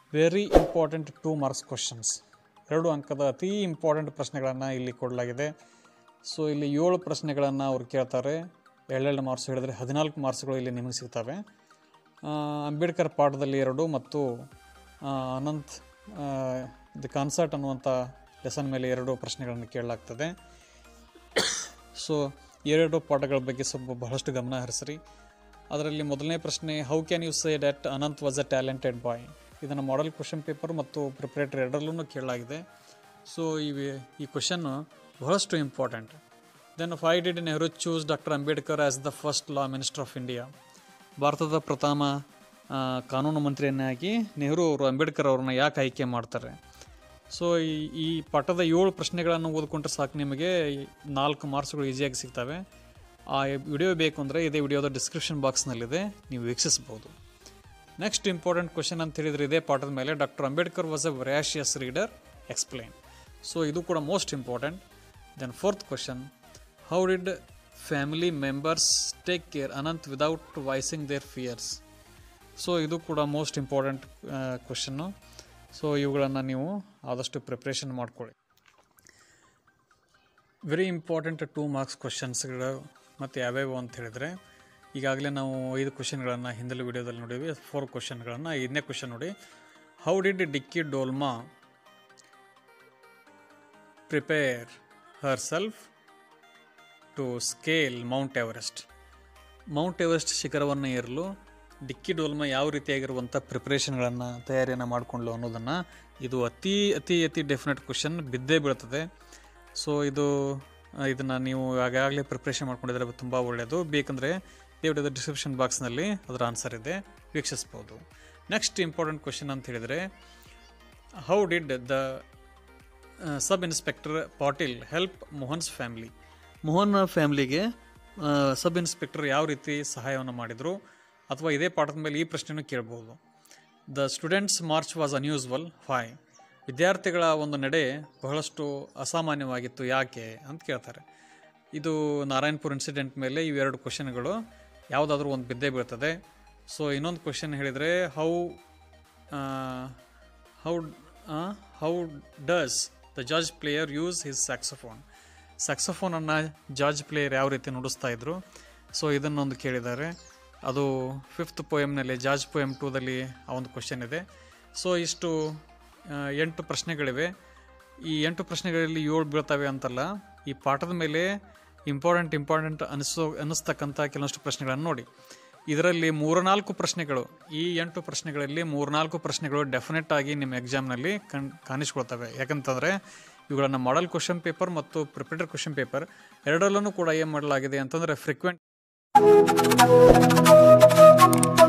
very important two marks questions ಎರಡು ಅಂಕದ ಅತಿ ಇಂಪಾರ್ಟೆಂಟ್ ಪ್ರಶ್ನೆಗಳನ್ನು ಇಲ್ಲಿ ಕೊಡಲಾಗಿದೆ ಸೊ ಇಲ್ಲಿ ಏಳು ಪ್ರಶ್ನೆಗಳನ್ನು ಅವ್ರು ಕೇಳ್ತಾರೆ ಎರಡೆರಡು ಮಾರ್ಕ್ಸ್ ಹೇಳಿದ್ರೆ ಹದಿನಾಲ್ಕು ಮಾರ್ಕ್ಸ್ಗಳು ಇಲ್ಲಿ ನಿಮಗೆ ಸಿಗ್ತವೆ ಆ, ಅಂಬೇಡ್ಕರ್ ಪಾಠದಲ್ಲಿ ಎರಡು ಮತ್ತು ಆ, ಅನಂತ್ ದಿ ಕಾನ್ಸರ್ಟ್ ಅನ್ನುವಂಥ ಲೆಸನ್ ಮೇಲೆ ಎರಡು ಪ್ರಶ್ನೆಗಳನ್ನು ಕೇಳಲಾಗ್ತದೆ ಸೊ ಎರಡು ಪಾಠಗಳ ಬಗ್ಗೆ ಸ್ವಲ್ಪ ಬಹಳಷ್ಟು ಗಮನ ಹರಿಸ್ರಿ ಅದರಲ್ಲಿ ಮೊದಲನೇ ಪ್ರಶ್ನೆ how can you say that Ananth was a talented boy ಇದನ್ನು ಮಾಡೆಲ್ ಕ್ವಶನ್ ಪೇಪರ್ ಮತ್ತು ಪ್ರಿಪ್ರೇಟರಿ ಎರಡರಲ್ಲೂ ಕೇಳಲಾಗಿದೆ ಸೊ ಇವೆ ಈ ಕ್ವಶನ್ನು ಬಹಳಷ್ಟು important then why did Nehru choose doctor Ambedkar as the first law minister of India ಭಾರತದ ಪ್ರಥಮ ಆ, ಕಾನೂನು ಮಂತ್ರಿಯನ್ನಾಗಿ ನೆಹರು ಅವರು ಅಂಬೇಡ್ಕರ್ ಅವ್ರನ್ನ ಯಾಕೆ ಆಯ್ಕೆ ಮಾಡ್ತಾರೆ ಸೊ ಈ ಈ ಪಾಠದ ಏಳು ಪ್ರಶ್ನೆಗಳನ್ನು ಓದ್ಕೊಂಡ್ರೆ ಸಾಕು ನಿಮಗೆ ನಾಲ್ಕು ಮಾರ್ಕ್ಸ್ಗಳು ಈಸಿಯಾಗಿ ಸಿಗ್ತವೆ ಆ ವಿಡಿಯೋ ಬೇಕು ಅಂದರೆ ಇದೇ ವಿಡಿಯೋದ ಡಿಸ್ಕ್ರಿಪ್ಷನ್ ಬಾಕ್ಸ್ನಲ್ಲಿದೆ ನೀವು ವೀಕ್ಷಿಸ್ಬೋದು ನೆಕ್ಸ್ಟ್ ಇಂಪಾರ್ಟೆಂಟ್ ಕ್ವಶನ್ ಅಂತ ಹೇಳಿದರೆ ಇದೇ ಪಾಠದ ಮೇಲೆ doctor Ambedkar was a voracious reader explain so ಇದು ಕೂಡ most important then fourth question how did family members take care Ananth without voicing their fears so ಇದು ಕೂಡ ಮೋಸ್ಟ್ ಇಂಪಾರ್ಟೆಂಟ್ ಕ್ವಶನ್ನು ಸೊ ಇವುಗಳನ್ನು ನೀವು ಆದಷ್ಟು ಪ್ರಿಪ್ರೇಷನ್ ಮಾಡ್ಕೊಳ್ಳಿ ವೆರಿ ಇಂಪಾರ್ಟೆಂಟ್ ಟೂ ಮಾರ್ಕ್ಸ್ ಕ್ವಶನ್ಸ್ಗಳು ಮತ್ತು ಯಾವ್ಯಾವು ಅಂತ ಹೇಳಿದರೆ ಈಗಾಗಲೇ ನಾವು ಐದು ಕ್ವಶನ್ಗಳನ್ನು ಹಿಂದಿನ ವಿಡಿಯೋದಲ್ಲಿ ನೋಡಿದ್ವಿ ಫೋರ್ ಕ್ವಶನ್ಗಳನ್ನು ಐದನೇ ಕ್ವಶನ್ ನೋಡಿ how did Dicky Dolma prepare herself to scale Mount Everest Mount Everest ಶಿಖರವನ್ನು ಏರಲು ಡಿಕ್ಕಿ ಡೋಲ್ಮಾ ಯಾವ ರೀತಿಯಾಗಿರುವಂಥ ಪ್ರಿಪ್ರೇಷನ್ಗಳನ್ನು ತಯಾರಿಯನ್ನು ಮಾಡಿಕೊಂಡ್ಲು ಅನ್ನೋದನ್ನು ಇದು ಅತಿ ಅತಿ ಅತಿ ಡೆಫಿನೆಟ್ ಕ್ವಶನ್ ಬಿದ್ದೇ ಬೀಳ್ತದೆ ಸೊ ಇದು ಇದನ್ನು ನೀವು ಆಗಾಗಲೇ ಪ್ರಿಪ್ರೇಷನ್ ಮಾಡ್ಕೊಂಡಿದ್ರೆ ತುಂಬ ಒಳ್ಳೆಯದು ಬೇಕಂದರೆ ದೇವರದ ಡಿಸ್ಕ್ರಿಪ್ಷನ್ ಬಾಕ್ಸ್ನಲ್ಲಿ ಅದರ ಆನ್ಸರ್ ಇದೆ ವೀಕ್ಷಿಸ್ಬೋದು ನೆಕ್ಸ್ಟ್ ಇಂಪಾರ್ಟೆಂಟ್ ಕ್ವಶನ್ ಅಂತ ಹೇಳಿದರೆ how did the sub inspector Patil help Mohan's family Mohan ಫ್ಯಾಮ್ಲಿಗೆ ಸಬ್ ಇನ್ಸ್ಪೆಕ್ಟರ್ ಯಾವ ರೀತಿ ಸಹಾಯವನ್ನು ಮಾಡಿದರು ಅಥವಾ ಇದೇ ಪಾಠದ ಮೇಲೆ ಈ ಪ್ರಶ್ನೆನೂ ಕೇಳ್ಬೋದು the students march was unusual why ವಿದ್ಯಾರ್ಥಿಗಳ ಒಂದು ನಡೆ ಬಹಳಷ್ಟು ಅಸಾಮಾನ್ಯವಾಗಿತ್ತು ಯಾಕೆ ಅಂತ ಕೇಳ್ತಾರೆ ಇದು ನಾರಾಯಣಪುರ ಇನ್ಸಿಡೆಂಟ್ ಮೇಲೆ ಇವೆರಡು ಕ್ವಶನ್ಗಳು ಯಾವುದಾದ್ರೂ ಒಂದು ಬಿದ್ದೇ ಬೀಳ್ತದೆ ಸೊ ಇನ್ನೊಂದು ಕ್ವಶನ್ ಹೇಳಿದರೆ how how how does the ಜಾರ್ಜ್ ಪ್ಲೇಯರ್ ಯೂಸ್ ಹಿಸ್ ಸ್ಯಾಕ್ಸೋಫೋನ್ ಸ್ಯಾಕ್ಸೋಫೋನನ್ನು ಜಾರ್ಜ್ ಪ್ಲೇಯರ್ ಯಾವ ರೀತಿ ನುಡಿಸ್ತಾ ಇದ್ರು ಸೊ ಇದನ್ನೊಂದು ಕೇಳಿದ್ದಾರೆ ಅದು ಫಿಫ್ತ್ ಪೋಯಮ್ನಲ್ಲಿ ಜಾರ್ಜ್ ಪೋಯಮ್ ಟೂದಲ್ಲಿ ಆ ಒಂದು ಕ್ವಶನ್ ಇದೆ ಸೊ ಇಷ್ಟು ಆ, ಎಂಟು ಪ್ರಶ್ನೆಗಳಿವೆ ಈ ಎಂಟು ಪ್ರಶ್ನೆಗಳಲ್ಲಿ ಏಳು ಬೀಳ್ತವೆ ಅಂತಲ್ಲ ಈ ಪಾಠದ ಮೇಲೆ ಇಂಪಾರ್ಟೆಂಟ್ ಇಂಪಾರ್ಟೆಂಟ್ ಅನಿಸೋ ಅನ್ನಿಸ್ತಕ್ಕಂಥ ಕೆಲವಷ್ಟು ಪ್ರಶ್ನೆಗಳನ್ನು ನೋಡಿ ಇದರಲ್ಲಿ ಮೂರ್ನಾಲ್ಕು ಪ್ರಶ್ನೆಗಳು ಈ ಎಂಟು ಪ್ರಶ್ನೆಗಳಲ್ಲಿ ಮೂರ್ನಾಲ್ಕು ಪ್ರಶ್ನೆಗಳು ಡೆಫಿನೆಟ್ ಆಗಿ ನಿಮ್ಮ ಎಕ್ಸಾಮ್ನಲ್ಲಿ ಕಣ್ ಕಾಣಿಸ್ಕೊಳ್ತವೆ ಯಾಕಂತಂದರೆ ಇವುಗಳನ್ನು ಮಾಡಲ್ ಕ್ವಶನ್ ಪೇಪರ್ ಮತ್ತು ಪ್ರಿಪೇಟರ್ ಕ್ವಶನ್ ಪೇಪರ್ ಎರಡರಲ್ಲೂ ಕೂಡ ಏನು ಮಾಡಲಾಗಿದೆ ಅಂತಂದರೆ ಫ್ರೀಕ್ವೆಂಟ್